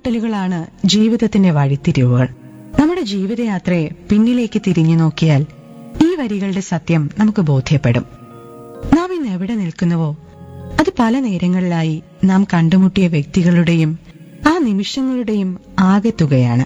കണ്ടുമുട്ടലുകളാണ് ജീവിതത്തിന്റെ വഴിത്തിരിവുകൾ നമ്മുടെ ജീവിതയാത്രയെ പിന്നിലേക്ക് തിരിഞ്ഞു നോക്കിയാൽ ഈ വരികളുടെ സത്യം നമുക്ക് ബോധ്യപ്പെടും നാം ഇന്ന് എവിടെ നിൽക്കുന്നുവോ അത് പല നേരങ്ങളിലായി നാം കണ്ടുമുട്ടിയ വ്യക്തികളുടെയും ആ നിമിഷങ്ങളുടെയും ആകെത്തുകയാണ്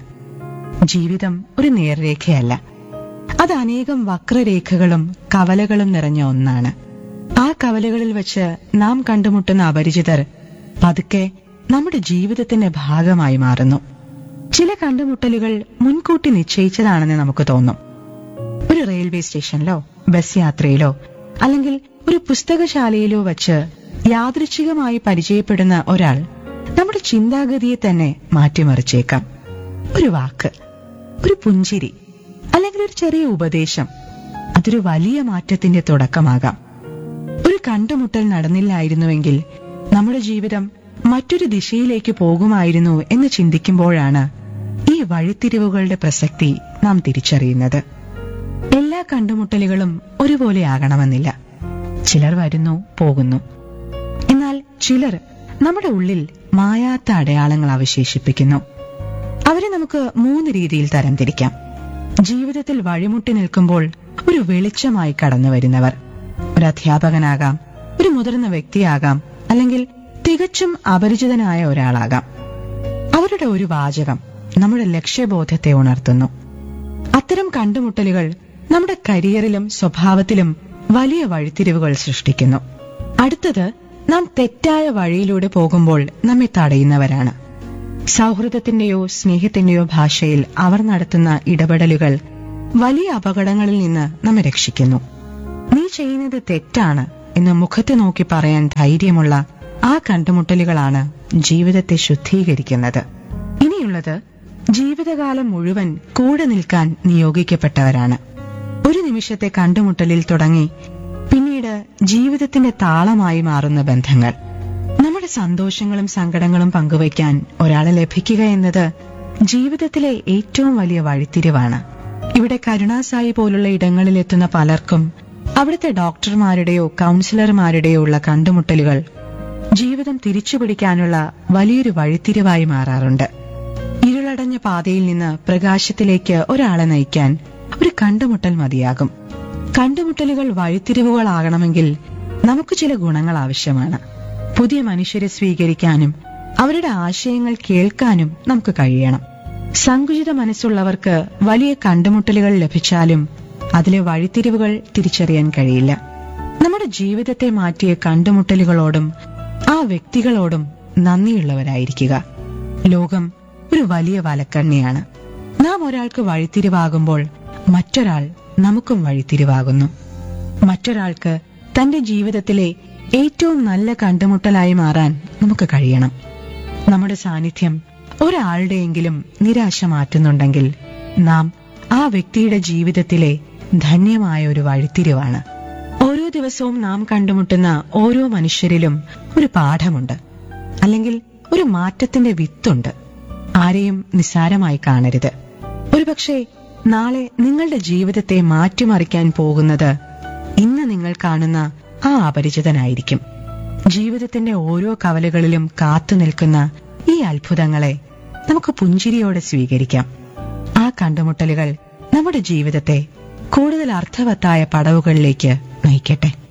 ജീവിതം ഒരു നേർരേഖയല്ല അത് അനേകം വക്രരേഖകളും കവലകളും നിറഞ്ഞ ഒന്നാണ് ആ കവലകളിൽ വെച്ച് നാം കണ്ടുമുട്ടുന്ന അപരിചിതർ പതുക്കെ നമ്മുടെ ജീവിതത്തിന്റെ ഭാഗമായി മാറുന്നു ചില കണ്ടുമുട്ടലുകൾ മുൻകൂട്ടി നിശ്ചയിച്ചതാണെന്ന് നമുക്ക് തോന്നും ഒരു റെയിൽവേ സ്റ്റേഷനിലോ ബസ് യാത്രയിലോ അല്ലെങ്കിൽ ഒരു പുസ്തകശാലയിലോ വച്ച് യാദൃച്ഛികമായി പരിചയപ്പെടുന്ന ഒരാൾ നമ്മുടെ ചിന്താഗതിയെ തന്നെ മാറ്റിമറിച്ചേക്കാം ഒരു വാക്ക് ഒരു പുഞ്ചിരി അല്ലെങ്കിൽ ഒരു ചെറിയ ഉപദേശം അതൊരു വലിയ മാറ്റത്തിന്റെ തുടക്കമാകാം ഒരു കണ്ടുമുട്ടൽ നടന്നില്ലായിരുന്നുവെങ്കിൽ നമ്മുടെ ജീവിതം മറ്റൊരു ദിശയിലേക്ക് പോകുമായിരുന്നു എന്ന് ചിന്തിക്കുമ്പോഴാണ് ഈ വഴിത്തിരിവുകളുടെ പ്രസക്തി നാം തിരിച്ചറിയുന്നത് എല്ലാ കണ്ടുമുട്ടലുകളും ഒരുപോലെ ആകണമെന്നില്ല ചിലർ വരുന്നു പോകുന്നു എന്നാൽ ചിലർ നമ്മുടെ ഉള്ളിൽ മായാത്ത അടയാളങ്ങൾ അവശേഷിപ്പിക്കുന്നു അവരെ നമുക്ക് മൂന്ന് രീതിയിൽ തരംതിരിക്കാം ജീവിതത്തിൽ വഴിമുട്ടി നിൽക്കുമ്പോൾ ഒരു വെളിച്ചമായി കടന്നു വരുന്നവർ ഒരു അധ്യാപകനാകാം ഒരു മുതിർന്ന വ്യക്തിയാകാം അല്ലെങ്കിൽ തികച്ചും അപരിചിതനായ ഒരാളാകാം അവരുടെ ഒരു വാചകം നമ്മുടെ ലക്ഷ്യബോധത്തെ ഉണർത്തുന്നു അത്തരം കണ്ടുമുട്ടലുകൾ നമ്മുടെ കരിയറിലും സ്വഭാവത്തിലും വലിയ വഴിത്തിരിവുകൾ സൃഷ്ടിക്കുന്നു അടുത്തത് നാം തെറ്റായ വഴിയിലൂടെ പോകുമ്പോൾ നമ്മെ തടയുന്നവരാണ് സൗഹൃദത്തിന്റെയോ സ്നേഹത്തിന്റെയോ ഭാഷയിൽ അവർ നടത്തുന്ന ഇടപെടലുകൾ വലിയ അപകടങ്ങളിൽ നിന്ന് നമ്മെ രക്ഷിക്കുന്നു നീ ചെയ്യുന്നത് തെറ്റാണ് എന്ന് മുഖത്ത് നോക്കി പറയാൻ ധൈര്യമുള്ള ആ കണ്ടുമുട്ടലുകളാണ് ജീവിതത്തെ ശുദ്ധീകരിക്കുന്നത് ഇനിയുള്ളത് ജീവിതകാലം മുഴുവൻ കൂടെ നിൽക്കാൻ നിയോഗിക്കപ്പെട്ടവരാണ് ഒരു നിമിഷത്തെ കണ്ടുമുട്ടലിൽ തുടങ്ങി പിന്നീട് ജീവിതത്തിന്റെ താളമായി മാറുന്ന ബന്ധങ്ങൾ നമ്മുടെ സന്തോഷങ്ങളും സങ്കടങ്ങളും പങ്കുവയ്ക്കാൻ ഒരാളെ ലഭിക്കുക എന്നത് ജീവിതത്തിലെ ഏറ്റവും വലിയ വഴിത്തിരിവാണ് ഇവിടെ കരുണാസായി പോലുള്ള ഇടങ്ങളിലെത്തുന്ന പലർക്കും അവിടുത്തെ ഡോക്ടർമാരുടെയോ കൗൺസിലർമാരുടെയോ ഉള്ള കണ്ടുമുട്ടലുകൾ ജീവിതം തിരിച്ചുപിടിക്കാനുള്ള വലിയൊരു വഴിത്തിരിവായി മാറാറുണ്ട് ഇരുളടഞ്ഞ പാതയിൽ നിന്ന് പ്രകാശത്തിലേക്ക് ഒരാളെ നയിക്കാൻ ഒരു കണ്ടുമുട്ടൽ മതിയാകും കണ്ടുമുട്ടലുകൾ വഴിത്തിരിവുകളാകണമെങ്കിൽ നമുക്ക് ചില ഗുണങ്ങൾ ആവശ്യമാണ് പുതിയ മനുഷ്യരെ സ്വീകരിക്കാനും അവരുടെ ആശയങ്ങൾ കേൾക്കാനും നമുക്ക് കഴിയണം സങ്കുചിത മനസ്സുള്ളവർക്ക് വലിയ കണ്ടുമുട്ടലുകൾ ലഭിച്ചാലും അതിലെ വഴിത്തിരിവുകൾ തിരിച്ചറിയാൻ കഴിയില്ല നമ്മുടെ ജീവിതത്തെ മാറ്റിയ കണ്ടുമുട്ടലുകളോടും ആ വ്യക്തികളോടും നന്ദിയുള്ളവരായിരിക്കുക ലോകം ഒരു വലിയ വലക്കണ്ണിയാണ് നാം ഒരാൾക്ക് വഴിത്തിരിവാകുമ്പോൾ മറ്റൊരാൾ നമുക്കും വഴിത്തിരിവാകുന്നു മറ്റൊരാൾക്ക് തന്റെ ജീവിതത്തിലെ ഏറ്റവും നല്ല കണ്ടുമുട്ടലായി മാറാൻ നമുക്ക് കഴിയണം നമ്മുടെ സാന്നിധ്യം ഒരാളുടെയെങ്കിലും നിരാശ മാറ്റുന്നുണ്ടെങ്കിൽ നാം ആ വ്യക്തിയുടെ ജീവിതത്തിലെ ധന്യമായ ഒരു വഴിത്തിരിവാണ് ഓരോ ദിവസവും നാം കണ്ടുമുട്ടുന്ന ഓരോ മനുഷ്യരിലും ഒരു പാഠമുണ്ട് അല്ലെങ്കിൽ ഒരു മാറ്റത്തിന്റെ വിത്തുണ്ട് ആരെയും നിസ്സാരമായി കാണരുത് ഒരുപക്ഷെ നാളെ നിങ്ങളുടെ ജീവിതത്തെ മാറ്റിമറിക്കാൻ പോകുന്നത് ഇന്ന് നിങ്ങൾ കാണുന്ന ആ അപരിചിതനായിരിക്കും ജീവിതത്തിന്റെ ഓരോ കവലകളിലും കാത്തു നിൽക്കുന്ന ഈ അത്ഭുതങ്ങളെ നമുക്ക് പുഞ്ചിരിയോടെ സ്വീകരിക്കാം ആ കണ്ടുമുട്ടലുകൾ നമ്മുടെ ജീവിതത്തെ കൂടുതൽ അർത്ഥവത്തായ പടവുകളിലേക്ക് നയിക്കട്ടെ